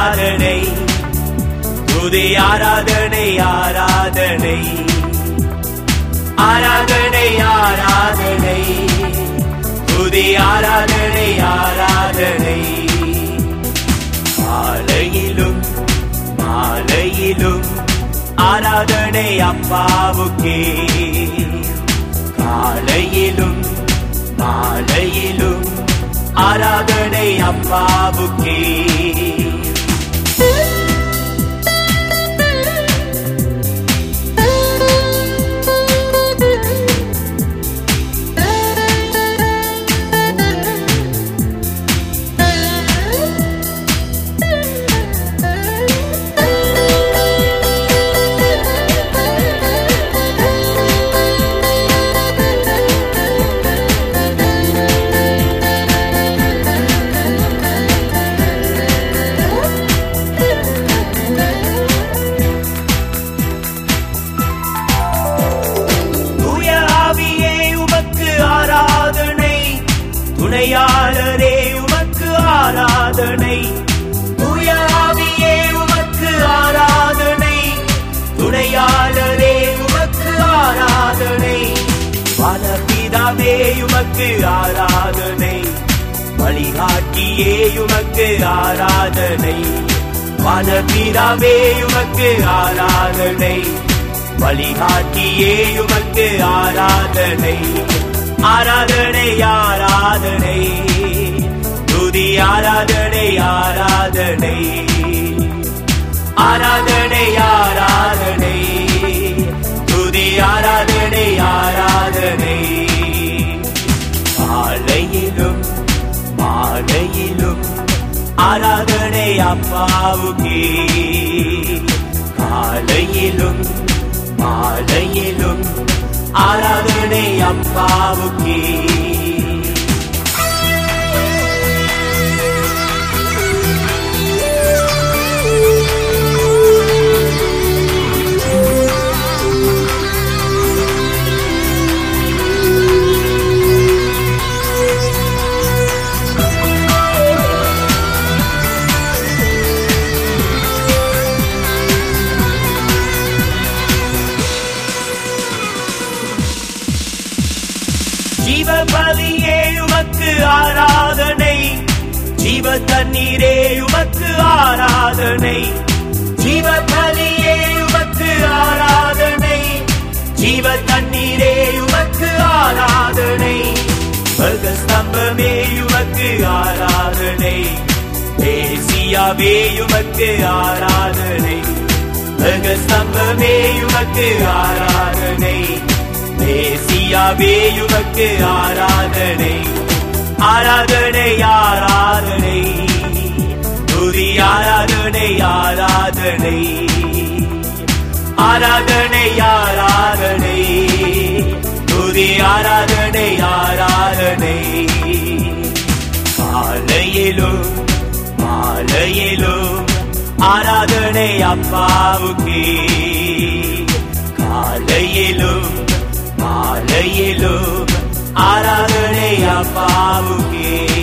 ஆராதனை துதி ஆராதனை ஆராதனை ஆராதனை ஆராதனை துதி ஆராதனை ஆராதனை காலையிலும் மாலையிலும் ஆராதனை அப்பாவுக்கே காலையிலும் மாலையிலும் ஆராதனை அப்பாவுக்கே தூய ஆவியே உமக்கு ஆராதனை துணையாளரே உமக்கு ஆராதனை தூய ஆவியே உமக்கு ஆராதனை துணையாளரே உமக்கு ஆராதனை வனபிதாவே உமக்கு ஆராதனை வழிகாட்டியே உமக்கு ஆராதனை வனபிதாவே உமக்கு ஆராதனை வழிகாட்டியே உமக்கு ஆராதனை ஆராதனை ஆராதனை துதி ஆராதனை ஆராதனை ஆராதனை ஆராதனை துதி ஆராதனை ஆராதனை காலையிலும் மாலையிலும் ஆராதனை அப்பாவுக்கே காலையிலும் மாலையிலும் ஆராதனை அப்பாவுக்கே ஜீவபலியே உமக்கு ஆராதனை ஜீவ தண்ணீரே உமக்கு ஆராதனை ஜீவபலியே உமக்கு ஆராதனை ஜீவ தண்ணீரே உமக்கு ஆராதனை ஸ்தம்பமே உமக்கு ஆராதனை தேசியாவே உமக்கு ஆராதனை ஸ்தம்பமே உமக்கு ஆராதனை தேசியாவே உமக்கு ஆராதனை ஆராதனை ஆராதனை துதி ஆராதனை ஆராதனை ஆராதனை ஆராதனை துதி ஆராதனை ஆராதனை காலையிலும் மாலையிலும் ஆராதனை அப்பாவுக்கே காலையிலும் மாலையிலும் ஆராதனை அப்பாவுக்கே